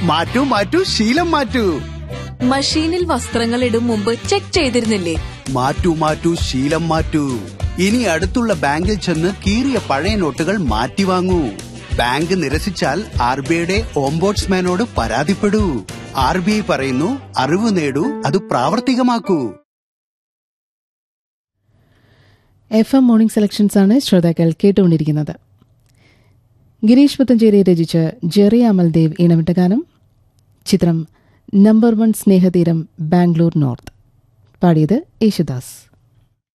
മാറ്റൂ മാറ്റൂ ശീലം മാറ്റൂ മഷീനിൽ വസ്ത്രങ്ങൾ ഇടും മുമ്പ് ചെക്ക് ചെയ്തിരുന്നില്ലേ മാറ്റൂ മാറ്റൂ ശീലം മാറ്റൂ ഇനി അടുത്തുള്ള ബാങ്കിൽ ചെന്ന് കീറിയ പഴയ നോട്ടുകൾ മാറ്റി വാങ്ങൂ ബാങ്ക് നിരസിച്ചാൽ ആർ ബി ഐയുടെ ഓംബോട്സ്മാനോട് പരാതിപ്പെടൂ ആർ ബി ഐ പറയുന്നു അറിവ് നേടൂ അത് പ്രാവർത്തികമാക്കൂ എഫ് എം മോർണിംഗ് സെലക്ഷൻസ് ആണ് ശ്രോതാക്കൾ കേട്ടുകൊണ്ടിരിക്കുന്നത് ഗിരീഷ് പുത്തഞ്ചേരി രചിച്ച് ജെറി അമൽദേവ് ഈണമിട്ട ഗാനം ചിത്രം number one Snehatheeram Bangalore north പാടിയത് യേശുദാസ്